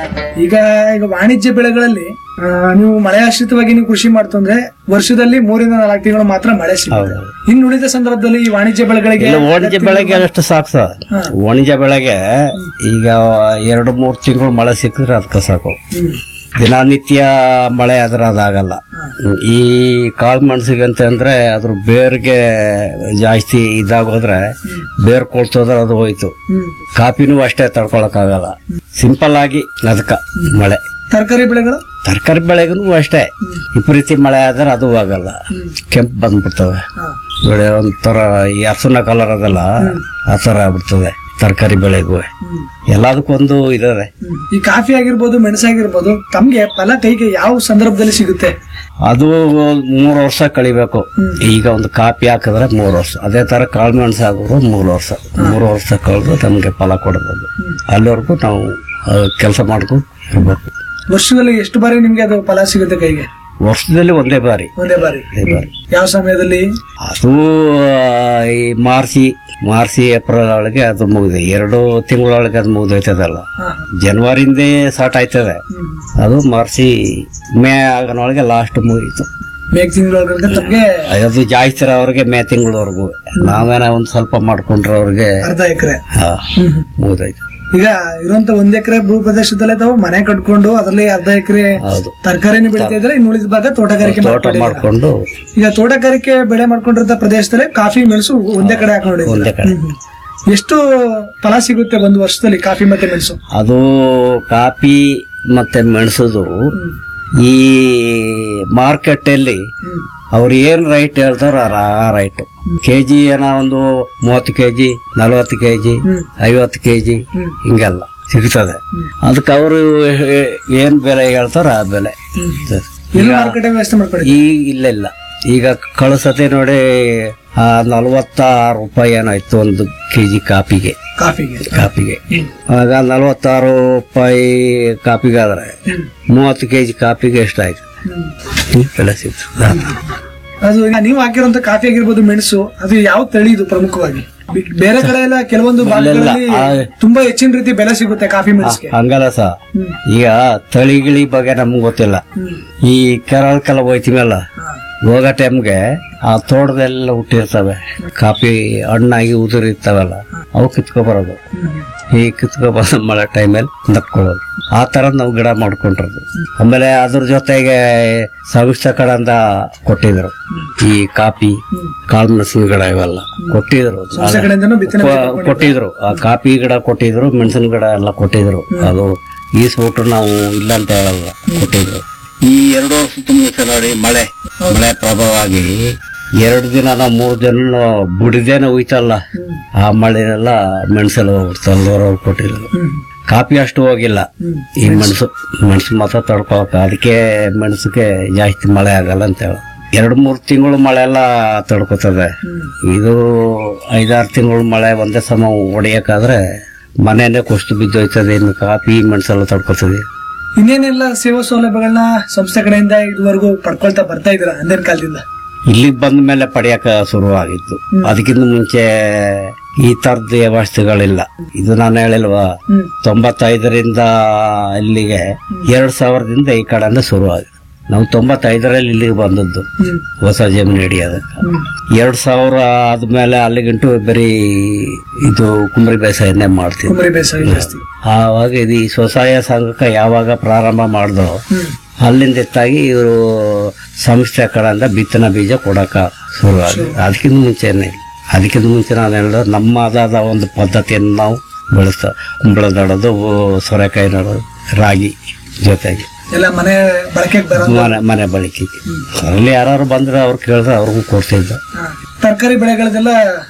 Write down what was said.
ಈಗ ಈಗ ವಾಣಿಜ್ಯ ಬೆಳೆಗಳಲ್ಲಿ ಆ, ನೀವು ಮಳೆ ಆಶ್ರಿತವಾಗಿ ನೀವು ಕೃಷಿ ಮಾಡ್ತಂದ್ರೆ ವರ್ಷದಲ್ಲಿ ಮೂರಿಂದ ನಾಲ್ಕು ತಿಂಗಳು ಮಾತ್ರ ಮಳೆ ಸಿಗುತ್ತೆ ಹೌದು. ಇನ್ನು ಉಳಿದ ಸಂದರ್ಭದಲ್ಲಿ ಈ ವಾಣಿಜ್ಯ ಬೆಳೆಗಳಿಗೆ ಇಲ್ಲ ವಾಣಿಜ್ಯ ಬೆಳೆಗೆ ಅಷ್ಟು ಸಾಕು ಸರ್ ಹಾ. ವಾಣಿಜ್ಯ ಬೆಳೆಗೆ ಈಗ ಎರಡು ಮೂರು ತಿಂಗಳು ಮಳೆ ಸಿಕ್ಕಿದ್ರೆ ಅದಕ್ಕೆ ಸಾಕು ಹ್ಮ್. ದಿನನಿತ್ಯ ಮಳೆ ಆದ್ರೆ ಅದಾಗಲ್ಲ ಈ ಕಾಳು ಮೆಣಸಿಗೆ ಅಂತಂದ್ರೆ ಅದ್ರ ಬೇರ್ಗೆ ಜಾಸ್ತಿ ಇದಾಗೋದ್ರೆ ಬೇರ್ ಕೊಳ್ತೋದ್ರೆ ಅದು ಹೋಯ್ತು ಹ್ಮ್. ಕಾಪಿನೂ ಅಷ್ಟೇ ತಡ್ಕೊಳಕ್ಕಾಗಲ್ಲ ಸಿಂಪಲ್ ಆಗಿ ಅದಕ್ಕ ಮಳೆ ತರಕಾರಿ ಬೆಳೆಗಳು ತರಕಾರಿ ಬೆಳೆಗೂ ಅಷ್ಟೇ ವಿಪರೀತ ಮಳೆ ಆದ್ರೆ ಅದು ಆಗಲ್ಲ ಕೆಂಪು ಬಂದ್ಬಿಡ್ತವೆ ಹಾ. ಬೆಳೆ ಒಂಥರ ಈ ಹಸುನ ಕಲರ್ ಅದಲ್ಲ ಆ ತರ ಆಗ್ಬಿಡ್ತದೆ ತರಕಾರಿ ಬೆಳೆಗೂ ಹ್ಮ್. ಎಲ್ಲದಕ್ಕೊಂದು ಇದಾರೆ ಹ್ಮ್. ಈ ಕಾಫಿ ಆಗಿರ್ಬೋದು ಮೆಣಸಾಗಿರ್ಬೋದು ತಮ್ಗೆ ಫಲ ಕೈಗೆ ಯಾವ ಸಂದರ್ಭದಲ್ಲಿ ಸಿಗುತ್ತೆ ಅದು ಮೂರು ವರ್ಷ ಕಳಿಬೇಕು ಈಗ ಒಂದು ಕಾಪಿ ಹಾಕಿದ್ರೆ ಮೂರು ವರ್ಷ ಅದೇ ತರ ಕಾಳು ಮೆಣಸು ಹಾಕಿದ್ರು ಮೂರು ವರ್ಷ ಮೂರು ವರ್ಷ ಕಳೆದು ನಮಗೆ ಫಲ ಕೊಡ್ಬೋದು ಅಲ್ಲಿವರೆಗೂ ನಾವು ಕೆಲಸ ಮಾಡ್ಕೊಂಡು ಇರ್ಬೇಕು ವರ್ಷದಲ್ಲಿ ಎಷ್ಟು ಬಾರಿ ನಿಮ್ಗೆ ಅದು ಫಲ ಸಿಗುತ್ತೆ ಕೈಗೆ ವರ್ಷದಲ್ಲಿ ಒಂದೇ ಬಾರಿ ಒಂದೇ ಬಾರಿ ಒಂದೇ ಬಾರಿ ಯಾವ ಸಮಯದಲ್ಲಿ ಅದು ಆ, ಈ ಮಾರ್ಚಿ ಮಾರ್ಚಿ ಏಪ್ರಿಲ್ ಒಳಗೆ ಅದು ಮುಗಿದೆ ಎರಡು ತಿಂಗಳೊಳಗೆ ಅದು ಮುಗ್ದೋಯ್ತದಲ್ಲ ಹಾ. ಜನವರಿಯಿಂದೇ ಸ್ಟಾರ್ಟ್ ಆಯ್ತದೆ ಹ್ಮ್. ಅದು ಮಾರ್ಚಿ ಮೇ ಆಗನೊಳಗೆ ಲಾಸ್ಟ್ ಮುಗೀತು ಮೇಗ್ ತಿಂಗಳೊಳಗೆ ತಮ್ಗೆ ಅದು ಜಾಸ್ತಿ ಅವ್ರಿಗೆ ಮೇ ತಿಂಗಳವರೆಗೂ ನಾವೇನ ಒಂದ್ ಸ್ವಲ್ಪ ಮಾಡ್ಕೊಂಡ್ರೆ ಅವ್ರಿಗೆ ಅರ್ಧ ಎಕರೆ ಹಾ, ಮುಗ್ದೋಯ್ತು ಈಗ ಇರುವಂತ ಒಂದ್ ಎಕರೆ ಭೂ ಪ್ರದೇಶದಲ್ಲೇ ತಾವು ಮನೆ ಕಟ್ಕೊಂಡು ಅದರಲ್ಲಿ ಅರ್ಧ ಎಕರೆ ಹೌದು ತರಕಾರಿನ ಬೆಳಿತಾ ಇದ್ರೆ ಇನ್ನು ಉಳಿದ ಭಾಗ ತೋಟಗಾರಿಕೆ ತೋಟ ಮಾಡ್ಕೊಂಡಿದ್ದೀರಾ. ಮಾಡ್ಕೊಂಡು ಈಗ ತೋಟಗಾರಿಕೆ ಬೆಳೆ ಮಾಡ್ಕೊಂಡಿರೋ ಪ್ರದೇಶದಲ್ಲಿ ಕಾಫಿ ಮೆಣಸು ಒಂದೇ ಕಡೆ ಹಾಕೊಂಡಿದ್ದೀರಾ ಒಂದೇ ಕಡೆ ಹ್ಮ್. ಎಷ್ಟು ಫಲ ಸಿಗುತ್ತೆ ಒಂದು ವರ್ಷದಲ್ಲಿ ಕಾಫಿ ಮತ್ತೆ ಮೆಣಸು ಅದು ಕಾಫಿ ಮತ್ತೆ ಮೆಣಸುದು ಈ ಮಾರ್ಕೆಟ್ ಅಲ್ಲಿ ಹ್ಮ್. ಅವ್ರು ಏನ್ ರೈಟ್ ಹೇಳ್ತಾರೋ ಆ ರೈಟ್ ಕೆಜಿ ಏನೋ ಒಂದು ಮೂವತ್ತು ಕೆಜಿ ನಲವತ್ತು ಕೆಜಿ ಹ್ಮ್. ಐವತ್ತು ಕೆಜಿ ಹ್ಮ್. ಹಿಂಗೆಲ್ಲ ಸಿಗ್ತದೆ ಅದಕ್ಕೆ ಅವರು ಏನ್ ಬೆಲೆ ಹೇಳ್ತಾರೋ ಆ ಬೆಲೆ ಎಲ್ಲಿ ಮಾರುಕಟ್ಟೆ ವ್ಯವಸ್ಥೆ ಮಾಡ್ಕೊಂಡಿದ್ದೀರಾ ಈಗ ಇಲ್ಲ ಇಲ್ಲ ಈಗ ಕಳಸತೆ ನೋಡಿ ಆ ನಲವತ್ತಾರು ರೂಪಾಯಿ ಏನಾಯ್ತು ಒಂದು ಕೆಜಿ ಕಾಪಿಗೆ ಕಾಫಿಗೆ ಕಾಪಿಗೆ ಆಗ ನಲವತ್ತಾರು ರೂಪಾಯಿ ಕಾಪಿಗಾದ್ರೆ ಮೂವತ್ತು ಕೆಜಿ ಕಾಪಿಗೆ ಎಷ್ಟಾಯ್ತು ಹ್ಮ್. ಹ್ಮ್, ಬೆಲೆ ಸಿಕ್ತು ಅದು ಈಗ ನೀವು ಹಾಕಿರುವಂತ ಕಾಫಿ ಆಗಿರ್ಬೋದು ಮೆಣಸು ಅದು ಯಾವ ತಳಿ ಇದು ಪ್ರಮುಖವಾಗಿ ಬಿ- ಬೇರೆ ಕಡೆ ಎಲ್ಲ ಕೆಲವೊಂದು ಭಾಗಗಳಲ್ಲಿ ಆ- ತುಂಬಾ ಹೆಚ್ಚಿನ ರೀತಿ ಬೆಲೆ ಸಿಗುತ್ತೆ ಕಾಫಿ ಮೆಣಸಿಗೆ ಹಂಗಲ್ಲ ಸಹ ಹ್ಮ್. ಈಗ ತಳಿಗಿಳಿ ಬಗ್ಗೆ ನಮ್ಗೆ ಗೊತ್ತಿಲ್ಲ ಹ್ಮ್. ಈ ಕೆರಳಕ್ಕೆಲ್ಲ ಹೋಯ್ತೀವಲ್ಲ ಹಾ. ಹೋಗೋ ಟೈಮ್ಗೆ ಆ ತೋಟದೆಲ್ಲ ಹುಟ್ಟಿರ್ತವೆ ಕಾಫಿ ಹಣ್ಣಾಗಿ ಉದುರಿರ್ತಾವಲ್ಲ ಅವು ಕಿತ್ಕೊಬರೋದು ಹ್ಮ್. ಈ ಕಿತ್ಕೊಬಂದ ಮಳೆ ಟೈಮಲ್ಲಿ ನಕ್ಕೊಳ್ಳೋದು ಆ ತರ ನಾವು ಗಿಡ ಮಾಡ್ಕೊಂಡಿರೋದು ಆಮೇಲೆ ಅದ್ರ ಜೊತೆಗೆ ಸವಿಷ್ಟ ಕಡೆಯಿಂದ ಕೊಟ್ಟಿದ್ರು ಈ ಕಾಫಿ ಕಾಳು ಮೆಣಸಿನ ಗಿಡ ಇವೆಲ್ಲ ಕೊಟ್ಟಿದ್ರು ಸಂಸ್ಥೆ ಕಡೆಯಿಂದನೂ ಬಿತ್ತನೆ ಕೊ- ಕೊಟ್ಟಿದ್ರು ಆ ಕಾಫಿ ಗಿಡ ಕೊಟ್ಟಿದ್ರು ಮೆಣಸಿನ ಗಿಡ ಎಲ್ಲ ಕೊಟ್ಟಿದ್ರು ಅದು ಈಸ್ಬಿಟ್ರು ನಾವು ಇಲ್ಲ ಅಂತ ಹೇಳಲ್ಲ ಕೊಟ್ಟಿದ್ರು ಈ ಎರಡು ವರ್ಷ ತುಂಬ ನೋಡಿ ಮಳೆ ಮಳೆ ಪ್ರಭಾವವಾಗಿ ಎರಡು ದಿನ ನಾವು ಮೂರು ದಿನ ಬುಡಿದೇನೆ ಹೋಯ್ತಲ್ಲ ಆ ಮಳೆನೆಲ್ಲ ಮೆಣಸೆಲ್ಲ ಹೋಗ್ಬಿಡ್ತಲ್ಲ ಕೊಟ್ಟಿದ್ರು ಹ್ಮ್. ಕಾಫಿ ಅಷ್ಟು ಹೋಗಿಲ್ಲ ಹ್ಮ್. ಈ ಮೆಣಸು ಮೆಣಸು ಮಾತ್ರ ತಡ್ಕೊಳಕ ಅದಕ್ಕೆ ಮೆಣಸಿಗೆ ಜಾಸ್ತಿ ಮಳೆ ಆಗಲ್ಲ ಅಂತ ಹೇಳ ಎರಡು ಮೂರು ತಿಂಗಳು ಮಳೆ ಎಲ್ಲ ತಡ್ಕೊತದೆ ಇದು ಐದಾರು ತಿಂಗಳು ಮಳೆ ಒಂದೇ ಸಮ ಹೊಡೆಯಕ್ಕಾದ್ರೆ ಮನೆಯೇ ಕುಸ್ತು ಬಿದ್ದೋಯ್ತದೆ ಇನ್ನು ಕಾಫಿ ಮೆಣಸೆಲ್ಲ ತಡ್ಕೊತದೆ ಇನ್ನೇನೆಲ್ಲ ಸೇವಾ ಸೌಲಭ್ಯಗಳನ್ನ ಸಂಸ್ಥೆ ಕಡೆಯಿಂದ ಇದುವರೆಗೂ ಪಡ್ಕೊಳ್ತಾ ಬರ್ತಾ ಇದ್ರ ಅಂದಿನ ಕಾಲದಿಂದ ಇಲ್ಲಿಗೆ ಬಂದ ಮೇಲೆ ಪಡೆಯಕ ಶುರುವಾಗಿತ್ತು ಅದಕ್ಕಿಂತ ಮುಂಚೆ ಈ ತರದ ವ್ಯವಸ್ಥೆಗಳಿಲ್ಲ ಇದು ನಾನು ಹೇಳಿಲ್ವಾ ಹ್ಮ್. ತೊಂಬತ್ತೈದರಿಂದ ಇಲ್ಲಿಗೆ ಎರಡ್ ಸಾವಿರದಿಂದ ಈ ಕಡೆಯಿಂದ ಶುರುವಾಗಿದೆ ನಾವು ತೊಂಬತ್ತೈದರಲ್ಲಿ ಇಲ್ಲಿಗೆ ಬಂದದ್ದು ಹ್ಮ್. ಹೊಸ ಜಮೀನು ಹಿಡಿಯೋದಕ್ಕೆ ಹ್ಮ್. ಎರಡ್ ಸಾವಿರ ಆದ್ಮೇಲೆ ಅಲ್ಲಿಗಂಟು ಬರೀ ಇದು ಕುಂಬರಿ ಬೇಸಾಯನೇ ಮಾಡ್ತೀವಿ ಕುಮರಿ ಬೇಸಾಯ ಜಾಸ್ತಿ ಆವಾಗ ಇದು ಈ ಸ್ವಸಹಾಯ ಸಂಘಕ್ಕೆ ಯಾವಾಗ ಪ್ರಾರಂಭ ಮಾಡಿದ್ರು ಹ್ಮ್. ಅಲ್ಲಿಂದ ಎತ್ತಾಗಿ ಇವರು ಸಂಸ್ಥೆ ಕಡೆಯಿಂದ ಬಿತ್ತನೆ ಬೀಜ ಕೊಡಕ ಶುರುವಾಗಿದೆ ಅದಕ್ಕಿಂತ ಮುಂಚೆನೆ ಅದಕ್ಕಿಂತ ಮುಂಚೆ ನಾನು ಹೇಳಿದ ನಮ್ಮದಾದ ಒಂದು ಪದ್ಧತಿಯನ್ನು ನಾವು ಬೆಳೆಸ್ತಾ ಕುಂಬಳ ನಡೋದು ಸೊರೆಕಾಯಿ ನಡೋದು ರಾಗಿ ಜೊತೆಗೆ ಎಲ್ಲ ಮನೆ ಬಳಕೆಗೆ ಬರೋ ಮನೆ ಮನೆ ಬಳಕೆಗೆ ಅಲ್ಲಿ ಯಾರು ಬಂದ್ರೆ ಅವ್ರು ಕೇಳಿದ್ರೆ ಅವ್ರಿಗೂ ಕೊಡ್ತಿದ್ದ ತರಕಾರಿ ಬೆಳೆಗಳದೆಲ್ಲ